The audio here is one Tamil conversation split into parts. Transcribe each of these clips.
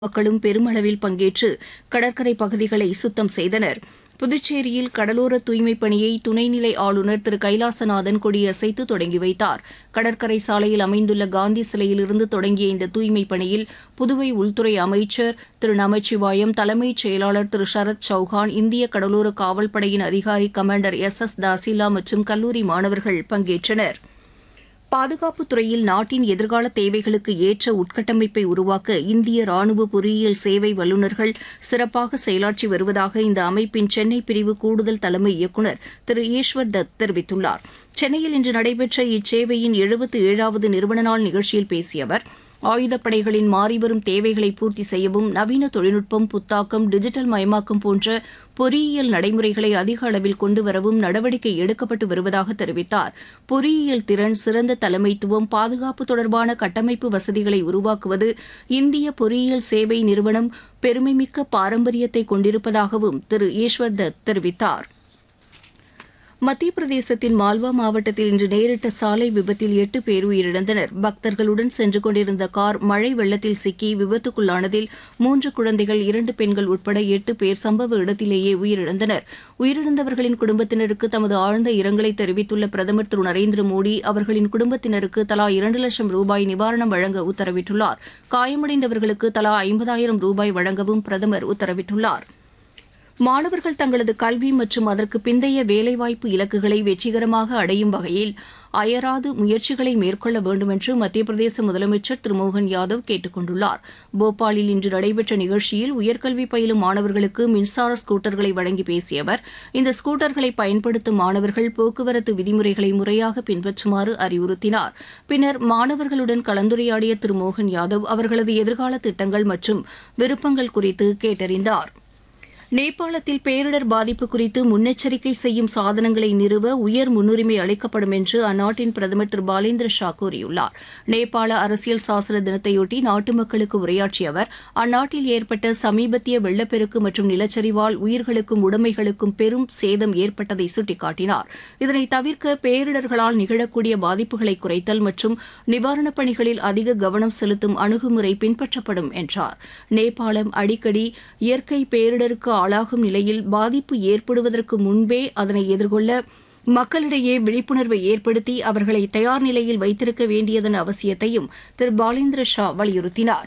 மக்களும் பெருமளவில் பங்கேற்று கடற்கரை பகுதிகளை சுத்தம் செய்தனர் புதுச்சேரியில் கடலோர தூய்மைப் பணியை துணைநிலை ஆளுநர் திரு கைலாசநாதன் கொடியசைத்து தொடங்கி வைத்தார் கடற்கரை சாலையில் அமைந்துள்ள காந்தி சிலையிலிருந்து தொடங்கிய இந்த தூய்மைப் பணியில் புதுவை உள்துறை அமைச்சர் திரு நமச்சிவாயம் தலைமைச் செயலாளர் திரு சரத் சௌஹான் இந்திய கடலோர காவல்படையின் அதிகாரி கமாண்டர் எஸ் எஸ் தாசிலா மற்றும் கல்லூரி மாணவர்கள் பங்கேற்றனர் பாதுகாப்புத் துறையில் நாட்டின் எதிர்கால தேவைகளுக்கு ஏற்ற உட்கட்டமைப்பை உருவாக்க இந்திய ராணுவ பொறியியல் சேவை வல்லுநர்கள் சிறப்பாக செயலாற்றி வருவதாக இந்த அமைப்பின் சென்னை பிரிவு கூடுதல் தலைமை இயக்குநர் திரு ஈஸ்வர் தத் தெரிவித்துள்ளார் சென்னையில் இன்று நடைபெற்ற இச்சேவையின் எழுபத்து ஏழாவது நிறுவன நாள் நிகழ்ச்சியில் பேசிய அவர் ஆயுதப்படைகளின் மாறிவரும் தேவைகளை பூர்த்தி செய்யவும் நவீன தொழில்நுட்பம் புத்தாக்கம் டிஜிட்டல் மயமாக்கம் போன்ற பொறியியல் நடைமுறைகளை அதிக அளவில் கொண்டு வரவும் நடவடிக்கை எடுக்கப்பட்டு வருவதாக தெரிவித்தார் பொறியியல் திறன் சிறந்த தலைமைத்துவம் பாதுகாப்பு தொடர்பான கட்டமைப்பு வசதிகளை உருவாக்குவது இந்திய பொறியியல் சேவை நிறுவனம் பெருமைமிக்க பாரம்பரியத்தை கொண்டிருப்பதாகவும் திரு ஈஸ்வர் தத் தெரிவித்தார் மத்திய பிரதேசத்தின் மால்வா மாவட்டத்தில் இன்று நேரிட்ட சாலை விபத்தில் எட்டு பேர் உயிரிழந்தனர் பக்தர்களுடன் சென்று கொண்டிருந்த கார் மழை வெள்ளத்தில் சிக்கி விபத்துக்குள்ளானதில் மூன்று குழந்தைகள் இரண்டு பெண்கள் உட்பட எட்டு பேர் சம்பவ இடத்திலேயே உயிரிழந்தனர் உயிரிழந்தவர்களின் குடும்பத்தினருக்கு தமது ஆழ்ந்த இரங்கலை தெரிவித்துள்ள பிரதமர் திரு நரேந்திர மோடி அவர்களின் குடும்பத்தினருக்கு தலா இரண்டு லட்சம் ரூபாய் நிவாரணம் வழங்க உத்தரவிட்டுள்ளார் காயமடைந்தவர்களுக்கு தலா ஐம்பதாயிரம் ரூபாய் வழங்கவும் பிரதமர் உத்தரவிட்டுள்ளார் மாணவர்கள் தங்களது கல்வி மற்றும் அதற்கு பிந்தைய வேலைவாய்ப்பு இலக்குகளை வெற்றிகரமாக அடையும் வகையில் அயராது முயற்சிகளை மேற்கொள்ள வேண்டும் என்று மத்திய பிரதேச முதலமைச்சர் திரு மோகன் யாதவ் கேட்டுக் கொண்டுள்ளார் போபாலில் இன்று நடைபெற்ற நிகழ்ச்சியில் உயர்கல்வி பயிலும் மாணவர்களுக்கு மின்சார ஸ்கூட்டர்களை வழங்கி பேசிய அவர் இந்த ஸ்கூட்டர்களை பயன்படுத்தும் மாணவர்கள் போக்குவரத்து விதிமுறைகளை முறையாக பின்பற்றுமாறு அறிவுறுத்தினார் பின்னர் மாணவர்களுடன் கலந்துரையாடிய திரு மோகன் யாதவ் அவர்களது எதிர்கால திட்டங்கள் மற்றும் விருப்பங்கள் குறித்து கேட்டறிந்தார் நேபாளத்தில் பேரிடர் பாதிப்பு குறித்து முன்னெச்சரிக்கை செய்யும் சாதனங்களை நிறுவ உயர் முன்னுரிமை அளிக்கப்படும் என்று அந்நாட்டின் பிரதமர் திரு பாலேந்திர ஷா கூறியுள்ளார் நேபாள அரசியல் சாசன தினத்தையொட்டி நாட்டு மக்களுக்கு உரையாற்றிய அவர் அந்நாட்டில் ஏற்பட்ட சமீபத்திய வெள்ளப்பெருக்கு மற்றும் நிலச்சரிவால் உயிர்களுக்கும் உடைமைகளுக்கும் பெரும் சேதம் ஏற்பட்டதை சுட்டிக்காட்டினார் இதனை தவிர்க்க பேரிடர்களால் நிகழக்கூடிய பாதிப்புகளை குறைத்தல் மற்றும் நிவாரணப் பணிகளில் அதிக கவனம் செலுத்தும் அணுகுமுறை பின்பற்றப்படும் என்றார் நேபாளம் அடிக்கடி இயற்கை பேரிடருக்கு ஆளாகும் நிலையில் பாதிப்பு ஏற்படுவதற்கு முன்பே அதனை எதிர்கொள்ள மக்களிடையே விழிப்புணர்வை ஏற்படுத்தி அவர்களை தயார் நிலையில் வைத்திருக்க வேண்டியதன் அவசியத்தையும் திரு பாலேந்திர ஷா வலியுறுத்தினார்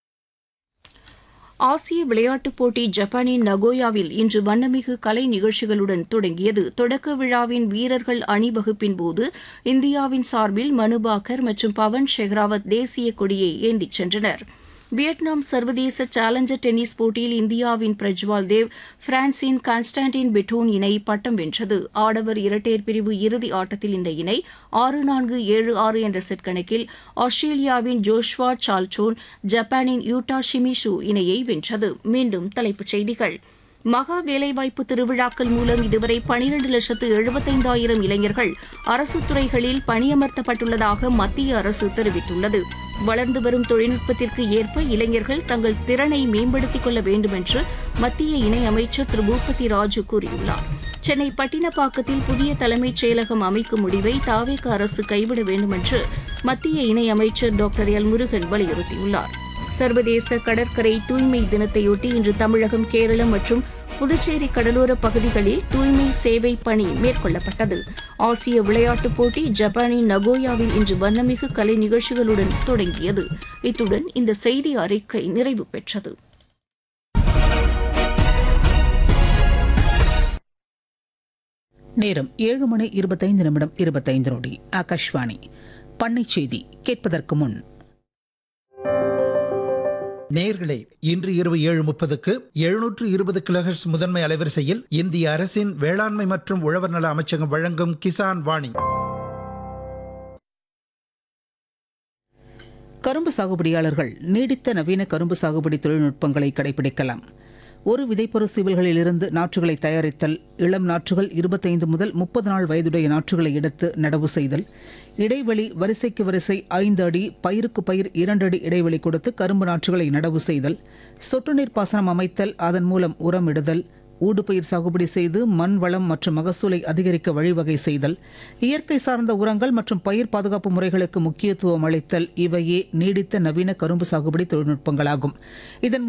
ஆசிய விளையாட்டுப் போட்டி ஜப்பானின் நகோயாவில் இன்று வண்ணமிகு கலை நிகழ்ச்சிகளுடன் தொடங்கியது தொடக்க விழாவின் வீரர்கள் அணிவகுப்பின் போது இந்தியாவின் சார்பில் மனுபாக்கர் மற்றும் பவன் ஷெஹ்ராவத் தேசிய கொடியை ஏந்திச் சென்றனர் வியட்நாம் சர்வதேச சேலஞ்சர் டென்னிஸ் போட்டியில் இந்தியாவின் பிரஜ்வால் தேவ் பிரான்சின் கான்ஸ்டான்டின் பெட்டோன் இணை பட்டம் வென்றது ஆடவர் இரட்டையர் பிரிவு இறுதி ஆட்டத்தில் இந்த இணை ஆறு நான்கு ஏழு ஆறு என்ற செட் கணக்கில் ஆஸ்திரேலியாவின் ஜோஷ்வா சால்டோன் ஜப்பானின் யூட்டா ஷிமிஷு இணையை வென்றது மீண்டும் தலைப்புச் செய்திகள் மகா வேலைவாய்ப்பு திருவிழாக்கள் மூலம் இதுவரை பனிரண்டு லட்சத்து எழுபத்தைந்தாயிரம் இளைஞர்கள் அரசு துறைகளில் பணியமர்த்தப்பட்டுள்ளதாக மத்திய அரசு தெரிவித்துள்ளது வளர்ந்து வரும் தொழில்நுட்பத்திற்கு ஏற்ப இளைஞர்கள் தங்கள் திறனை மேம்படுத்திக் கொள்ள வேண்டும் என்று மத்திய இணையமைச்சர் திரு பூபதி ராஜு கூறியுள்ளார் சென்னை பட்டினப்பாக்கத்தில் புதிய தலைமைச் செயலகம் அமைக்கும் முடிவை தாவேக அரசு கைவிட வேண்டும் என்று மத்திய இணையமைச்சர் டாக்டர் எல் முருகன் வலியுறுத்தியுள்ளார் சர்வதேச கடற்கரை தூய்மை தினத்தையொட்டி இன்று தமிழகம் கேரளம் மற்றும் புதுச்சேரி கடலோர பகுதிகளில் தூய்மை சேவை பணி மேற்கொள்ளப்பட்டது ஆசிய விளையாட்டுப் போட்டி ஜப்பானின் நகோயாவில் இன்று வண்ணமிகு கலை நிகழ்ச்சிகளுடன் தொடங்கியது இத்துடன் இந்த செய்தி அறிக்கை நிறைவு பெற்றது நேரம் ஏழு மணி இருபத்தைந்து நிமிடம் இருபத்தைந்து நொடி ஆகாஷ்வாணி பண்ணை செய்தி கேட்பதற்கு முன் நேயர்களே இன்று இரவு ஏழு முப்பதுக்கு எழுநூற்று இருபது கிலோஹெர்ட்ஸ் முதன்மை அலைவரிசையில் இந்திய அரசின் வேளாண்மை மற்றும் உழவர் நல அமைச்சகம் வழங்கும் கிசான் வாணி கரும்பு சாகுபடியாளர்கள் நீடித்த நவீன கரும்பு சாகுபடி தொழில்நுட்பங்களை கடைபிடிக்கலாம் ஒரு விதைப்பொரு சிவில்களிலிருந்து நாற்றுகளை தயாரித்தல் இளம் நாற்றுகள் இருபத்தைந்து முதல் முப்பது நாள் வயதுடைய நாற்றுகளை எடுத்து நடவு செய்தல் இடைவெளி வரிசைக்கு வரிசை ஐந்து அடி பயிருக்கு பயிர் இரண்டு அடி இடைவெளி கொடுத்து கரும்பு நாற்றுகளை நடவு செய்தல் சொட்டு நீர் பாசனம் அமைத்தல் அதன் மூலம் உரம் இடுதல் ஊடுபயிர் சாகுபடி செய்து மண் வளம் மற்றும் மகசூலை அதிகரிக்க வழிவகை செய்தல் இயற்கை சார்ந்த உரங்கள் மற்றும் பயிர் பாதுகாப்பு முறைகளுக்கு முக்கியத்துவம் அளித்தல் இவையே நீடித்த நவீன கரும்பு சாகுபடி தொழில்நுட்பங்களாகும் இதன்